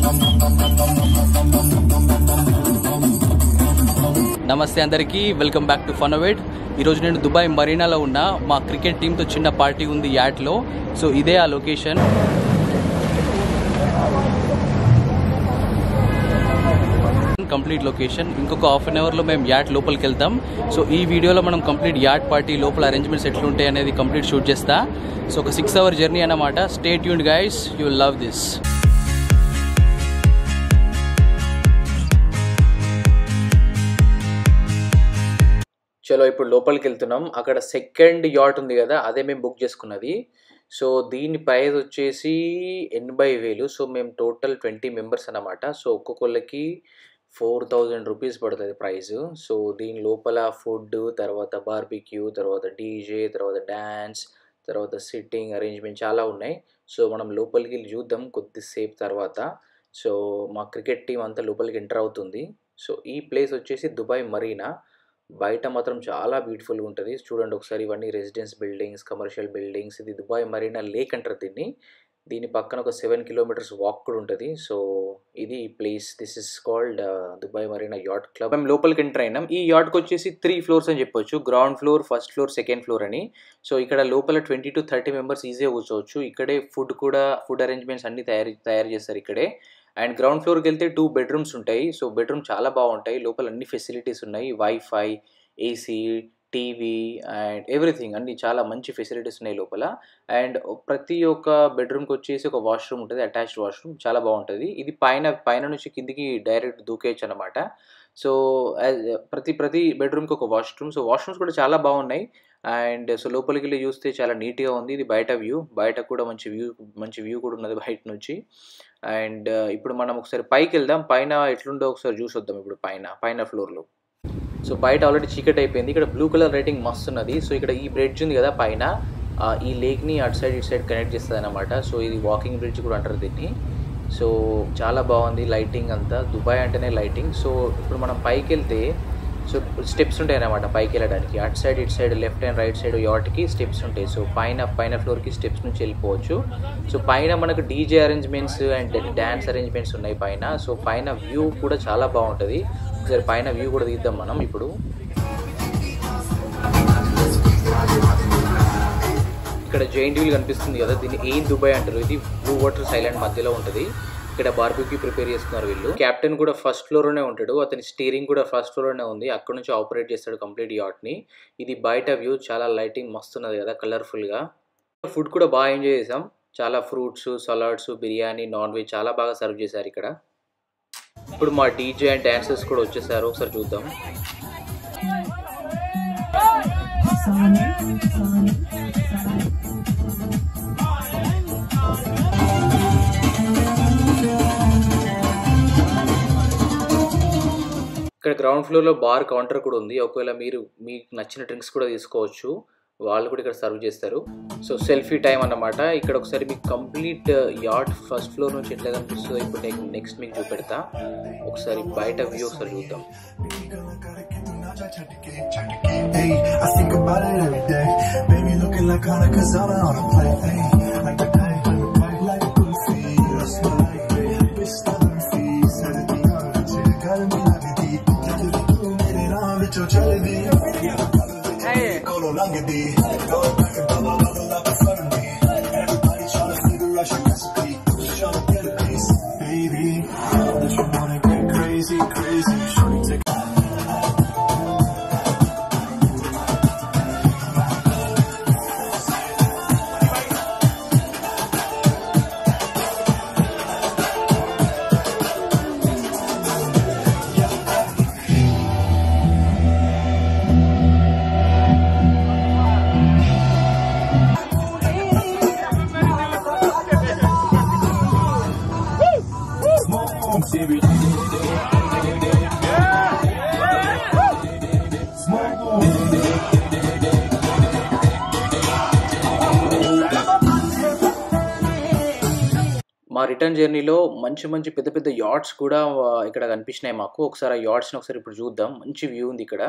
నమస్తే అందరికీ welcome back to ఫనవేడ్ ఈరోజు నేను దుబాయ్ మరీనాలో ఉన్న మా క్రికెట్ టీంతో చిన్న పార్టీ ఉంది యాట్లో సో ఇదే ఆ లొకేషన్ కంప్లీట్ లొకేషన్ ఇంకొక హాఫ్ అన్ అవర్లో మేము యాట్ లోపలికి వెళ్తాం సో ఈ వీడియోలో మనం కంప్లీట్ యాట్ పార్టీ లోపల అరేంజ్మెంట్స్ ఎట్లుంటాయి అనేది కంప్లీట్ షూట్ చేస్తా సో ఒక సిక్స్ అవర్ జర్నీ అన్నమాట స్టేట్ యూన్ guys you will love this చలో ఇప్పుడు లోపలికి వెళ్తున్నాం అక్కడ సెకండ్ యాట్ ఉంది కదా అదే మేము బుక్ చేసుకున్నది సో దీని ప్రైస్ వచ్చేసి ఎనభై వేలు సో మేము టోటల్ ట్వంటీ మెంబర్స్ అన్నమాట సో ఒక్కొక్కళ్ళకి ఫోర్ థౌజండ్ రూపీస్ పడుతుంది ప్రైస్ సో దీని లోపల ఫుడ్ తర్వాత బార్బిక్యూ తర్వాత డీజే తర్వాత డ్యాన్స్ తర్వాత సిట్టింగ్ అరేంజ్మెంట్ చాలా ఉన్నాయి సో మనం లోపలికి వెళ్ళి చూద్దాం కొద్దిసేపు తర్వాత సో మా క్రికెట్ టీం అంతా లోపలికి ఎంటర్ అవుతుంది సో ఈ ప్లేస్ వచ్చేసి దుబాయ్ మరీనా బయట మాత్రం చాలా బ్యూటిఫుల్గా ఉంటుంది చూడండి ఒకసారి ఇవన్నీ రెసిడెన్స్ బిల్డింగ్స్ కమర్షియల్ బిల్డింగ్స్ ఇది దుబాయ్ మరీనా లేక్ అంటారు దీన్ని దీని పక్కన ఒక సెవెన్ కిలోమీటర్స్ వాక్ కూడా ఉంటుంది సో ఇది ఈ place this is called Dubai Marina yacht club మేము లోపలికి ఎంటర్ అయినాం ఈ యాట్కి వచ్చేసి త్రీ ఫ్లోర్స్ అని చెప్పొచ్చు ground floor first floor second floor అని సో ఇక్కడ లోపల ట్వంటీ టు థర్టీ మెంబర్స్ ఈజీగా కూర్చోవచ్చు ఇక్కడే ఫుడ్ కూడా ఫుడ్ అరేంజ్మెంట్స్ అన్ని తయారు తయారు చేస్తారు ఇక్కడే అండ్ గ్రౌండ్ ఫ్లోర్కి వెళ్తే టూ బెడ్రూమ్స్ ఉంటాయి సో బెడ్రూమ్ చాలా బాగుంటాయి లోపల అన్ని ఫెసిలిటీస్ ఉన్నాయి WiFi AC TV and everything అన్ని చాలా మంచి ఫెసిలిటీస్ ఉన్నాయి లోపల అండ్ ప్రతి ఒక్క బెడ్రూమ్కి వచ్చేసి ఒక వాష్రూమ్ ఉంటుంది అటాచ్డ్ వాష్రూమ్ చాలా బాగుంటుంది ఇది పైన పైన నుంచి కిందికి డైరెక్ట్ దూకేయచ్చు అనమాట సో ప్రతి ప్రతి బెడ్రూమ్కి ఒక వాష్రూమ్ సో వాష్రూమ్స్ కూడా చాలా బాగున్నాయి అండ్ సో లోపలికి వెళ్ళి చూస్తే చాలా నీట్గా ఉంది ఇది బయట వ్యూ బయట కూడా మంచి వ్యూ మంచి వ్యూ కూడా ఉన్నది బయట నుంచి అండ్ ఇప్పుడు మనం ఒకసారి పైకి వెళ్దాం పైన ఎట్లుండో ఒకసారి చూసొద్దాం ఇప్పుడు పైన పైన ఫ్లోర్లో సో బయట ఆల్రెడీ చీకటి అయిపోయింది ఇక్కడ బ్లూ కలర్ రైటింగ్ మస్తు ఉన్నది సో ఇక్కడ ఈ బ్రిడ్జ్ ఉంది కదా పైన ఈ లేక్ని అటు సైడ్ ఇటు సైడ్ కనెక్ట్ చేస్తుంది అనమాట సో ఇది వాకింగ్ బ్రిడ్జ్ కూడా అంటారు దీన్ని సో చాలా బాగుంది లైటింగ్ అంతా దుబాయ్ అంటేనే లైటింగ్ సో ఇప్పుడు మనం పైకి వెళ్తే సో స్టెప్స్ ఉంటాయి అన్నమాట పైకి వెళ్ళడానికి అటు సైడ్ ఇటు side left and right side యాట్కి స్టెప్స్ ఉంటాయి సో పైన పైన ఫ్లోర్కి స్టెప్స్ నుంచి వెళ్ళిపోవచ్చు సో పైన మనకు DJ arrangements and dance arrangements ఉన్నాయి పైన సో పైన వ్యూ కూడా చాలా బాగుంటుంది ఒకసారి పైన వ్యూ కూడా తీద్దాం మనం ఇప్పుడు ఇక్కడ జైంట్ వీల్ కనిపిస్తుంది కదా దీన్ని ఎయిన్ దుబాయ్ అంటారు ఇది బ్లూ వాటర్ సైలాండ్ మధ్యలో ఉంటుంది ఇక్కడ బార్బిక్యూ ప్రిపేర్ చేస్తున్నారు వీళ్ళు కెప్టెన్ కూడా ఫస్ట్ ఫ్లోర్లోనే ఉంటాడు అతని స్టీరింగ్ కూడా ఫస్ట్ ఫ్లోర్లోనే ఉంది అక్కడ నుంచి ఆపరేట్ చేస్తాడు కంప్లీట్ యాట్ని ఇది బయట వ్యూ చాలా లైటింగ్ మస్తున్నది కదా కలర్ఫుల్గా ఫుడ్ కూడా బాగా ఎంజాయ్ చేసాం చాలా fruits salads biryani non veg చాలా బాగా సర్వ్ చేశారు ఇక్కడ ఇప్పుడు మా డీజే అండ్ డాన్సర్స్ కూడా వచ్చేసారు ఒకసారి చూద్దాం ఇక్కడ గ్రౌండ్ ఫ్లోర్లో బార్ కౌంటర్ కూడా ఉంది ఒకవేళ మీరు మీకు నచ్చిన డ్రింక్స్ కూడా తీసుకోవచ్చు వాళ్ళు కూడా ఇక్కడ సర్వ్ చేస్తారు సో సెల్ఫీ టైం అన్నమాట ఇక్కడ ఒకసారి మీకు కంప్లీట్ యార్డ్ ఫస్ట్ ఫ్లోర్ నుంచి ఎట్లా కనిపిస్తుందో ఇప్పుడు నేను నెక్స్ట్ మీకు చూపెడతా ఒకసారి బయట వ్యూ ఒకసారి చూద్దాం Hey, I think about it every day. Baby looking like Hanukkah's on on a plate. Hey, like a day, like a goofy. That's what I get. Bitch, stubborn feet. Said it the other chick. Gotta be like a deep. Get to the blue, made it on with your jelly. Colo Langadi. Go back and double, double up in front of me. Everybody trying to figure out your recipe. Trying to get a piece. Baby, that you wanna get crazy, crazy. Shorty, take smoke, baby. మా return జర్నీలో మంచి మంచి పెద్ద పెద్ద yards కూడా ఆ, ఇక్కడ కనిపించినాయి మాకు ఒకసారి ఆ యార్డ్స్ని ఒకసారి ఇప్పుడు చూద్దాం మంచి వ్యూ ఉంది ఇక్కడ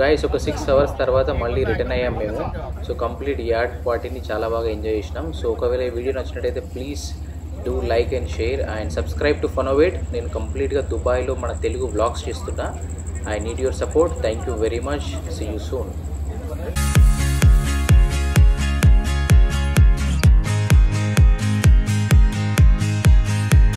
గైస్ ఒక సిక్స్ అవర్స్ తర్వాత మళ్ళీ రిటర్న్ అయ్యాం మేము సో కంప్లీట్ యాడ్ పార్టీని చాలా బాగా ఎంజాయ్ చేసినాం సో ఒకవేళ ఈ వీడియో నచ్చినట్టయితే please do like and share and subscribe to Fanovate నేను కంప్లీట్గా దుబాయ్లో మన తెలుగు వ్లాగ్స్ చేస్తున్నా I need your support thank you very much see you soon